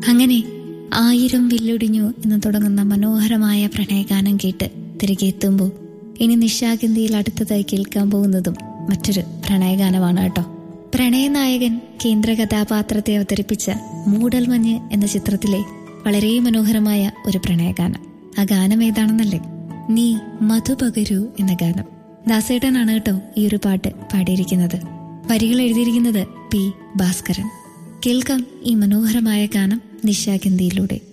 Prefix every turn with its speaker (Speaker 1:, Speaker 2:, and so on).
Speaker 1: അങ്ങനെ ആയിരം വില്ലൊടിഞ്ഞു എന്ന് തുടങ്ങുന്ന മനോഹരമായ പ്രണയഗാനം കേട്ട് തിരികെ എത്തുമ്പോൾ ഇനി നിശാഗന്ധിയിൽ അടുത്തതായി കേൾക്കാൻ പോകുന്നതും മറ്റൊരു പ്രണയഗാനമാണ് കേട്ടോ പ്രണയനായകൻ കേന്ദ്ര കഥാപാത്രത്തെ അവതരിപ്പിച്ച മൂടൽമഞ്ഞ് എന്ന ചിത്രത്തിലെ വളരെ മനോഹരമായ ഒരു പ്രണയഗാനം ആ ഗാനം ഏതാണെന്നല്ലേ നീ മധുപകരു എന്ന ഗാനം ദാസേട്ടനാണ് കേട്ടോ ഈ ഒരു പാട്ട് പാടിയിരിക്കുന്നത് വരികൾ എഴുതിയിരിക്കുന്നത് പി ഭാസ്കരൻ കേൾക്കാം ഈ മനോഹരമായ ഗാനം നിശാഗന്ധിയിലൂടെ